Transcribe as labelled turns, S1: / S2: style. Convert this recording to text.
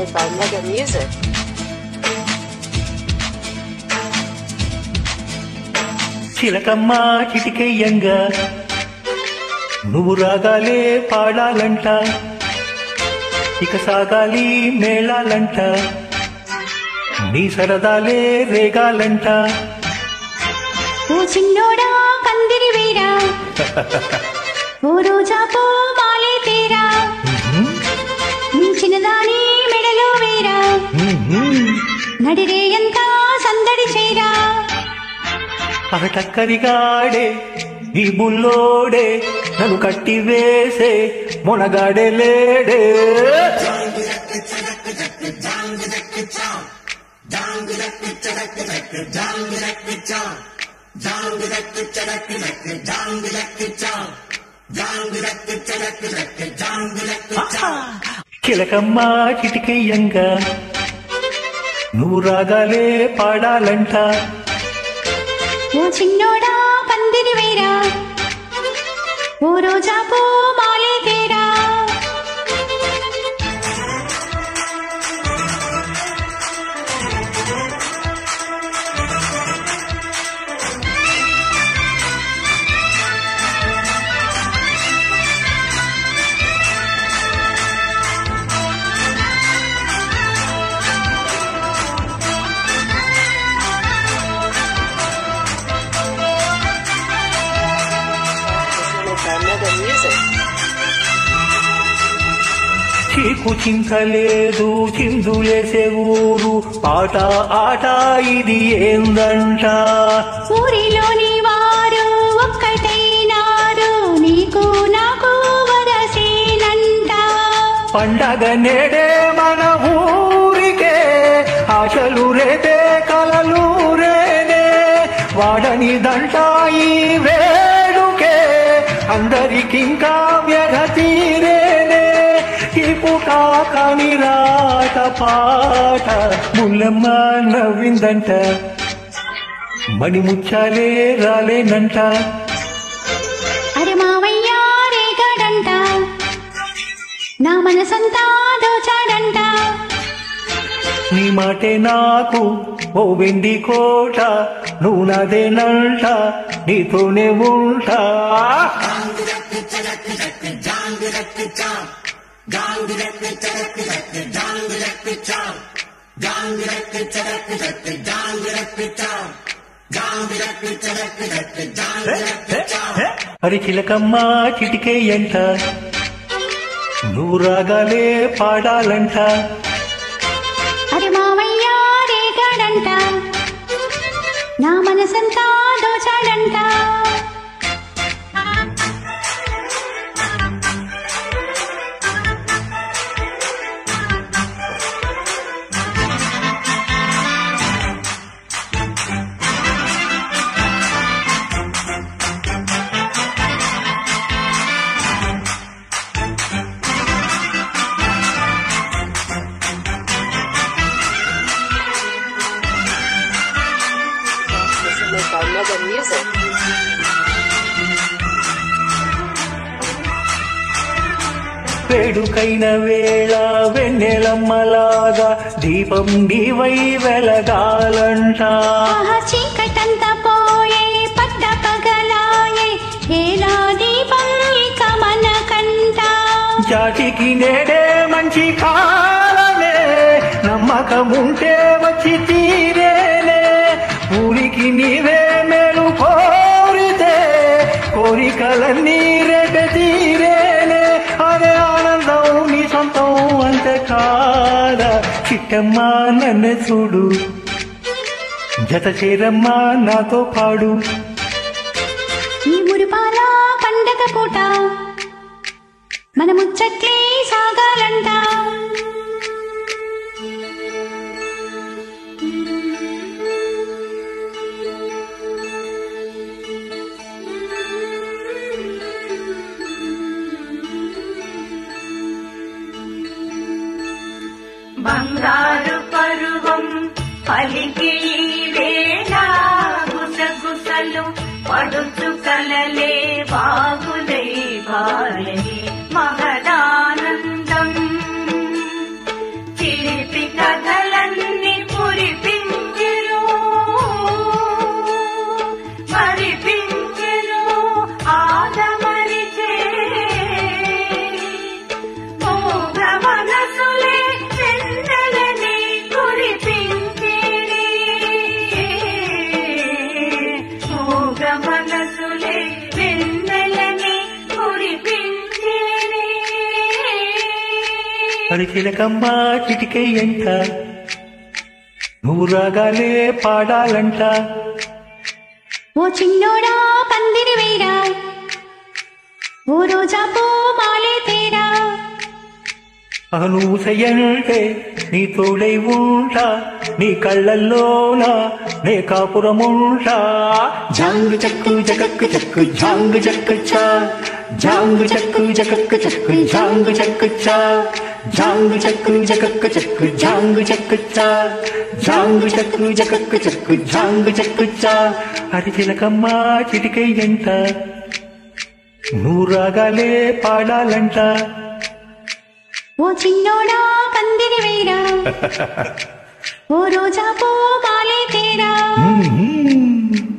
S1: presented by Mega Music.
S2: చిలకమ్మ చిటికెయ్యంగా నువ్వు రాగాలే పాడాలంట ఇక సాగాలి మేళాలంట నీ సరదాలే రేగాలంట
S3: ఓ చిన్నోడా కందిరి వీరా ఓ రోజా పో మాలే తేరా నీ చిన్నదాని మెడలో వేరా నడిరే ఎంత సందడి చేరా
S2: అహటక్కరిగాడే ఈ బుల్లోడే నన్ను కట్టి వేసే మొనగాడే లేడే చిలకమ్మ చిటికెయ్యంగా నువ్వు రాగాలే పాడాలంట
S3: ఓ చిన్నోడా కందిరి వీరా ఓ రోజా పో మాలే తేరా
S1: Presented by Mega Music.
S2: చీకు చింతలేదు చిందులేసే ఊరు పాట ఆట ఇది ఏందంట
S3: ఊరిలోని వారు ఒక్కటైనారు నీకు నాకు వరసేనంట
S2: పండగ నేడే మన ఊరికే ఆశలు రేపే కలలు రేనే వాడని దంట ఈ వేడుకే అందరికింకా వ్యధ తీరేనే ఈ పుట కాని రాట పాట ముల్లమ్మ నవ్విందంట మణి ముచ్చాలే రాలేనంట
S3: అరే మావయ్య రేగాడంట నా మనసంతా దోచాడంట
S2: నీ మాటే నాకు ఓ వెండి కోట నువ్వు నాదేనంట నీతోనే ఉంటా అరి చిలకమ్మ చిటికేయంట నువ్వు రాగాలే పాడాలంట
S3: అరే మావయ్య రేగాడంట నా మనసంతా దోచాడంట
S1: Presented by Mega Music.
S2: వేడుకైన వేళ వెన్నెలమ్మలాగా దీపం నీవై వెలగాలంట
S3: ఆహా చీకటంతా పోయే పట్ట పగలాయే ఏలా దీపం ఇక మనకంట
S2: జాతికి నేడే మంచి కాలమే నమ్మకముంటే వచ్చి తీరేనే ఊరికి నీవే మేలు కోరితే కోరికలన్నీ రేట తీరేనే అదే ఆనందం నీ సొంతం అంతే కాదా చిట్టమ్మా నన్ను చూడు జత చేరమ్మా నాతో పాడు
S3: ఈ మురిపాల పండగ పూట మన ముచ్చట్లే సాగాలంట
S4: బంగారు పరువం పలికి ఈ వేళ గుసగుసలు పడుచు కలలే బాగులై బాలే మహదానందం చిలి కథలన్నీ కురిపించెను మరిపించెను ఆదమరిచే మూగ మనసులే వెన్నెలని కురిపించేనే మూగ మనసులే వెన్నెలని కురిపించేనే
S2: అది చిలకమ్మ చిటికై ఎంట నువ్వు రాగాలే పాడాలంట
S3: ఓ చిన్నోడా పందిరి వేరా ఓ రోజా పూ మాలే తేరా
S2: ఆ నువ్వు చెయ్యంటే నీ తోడై ఉంటా నీ కళ్ళల్లోనా నే కాపురముంటా జాంగు చక్కు జగక్కు చక్కు జాంగు చక్కు చా జాంగు చక్కు జగక్కు చక్కు జాంగు చక్కు చా జాంగు చక్కు జగక్కు చక్కు జాంగు చక్కు చా జాంగు చక్కు జగక్కు చక్కు జాంగు చక్కు చా అది చిలకమ్మ చిటికై ఎంట నువ్వు రాగాలే పాడాలంట
S3: ఓ చిన్నోడా పందిరి వేరా ఓ రోజా పూ మాలే తేరా
S2: మ్మ్.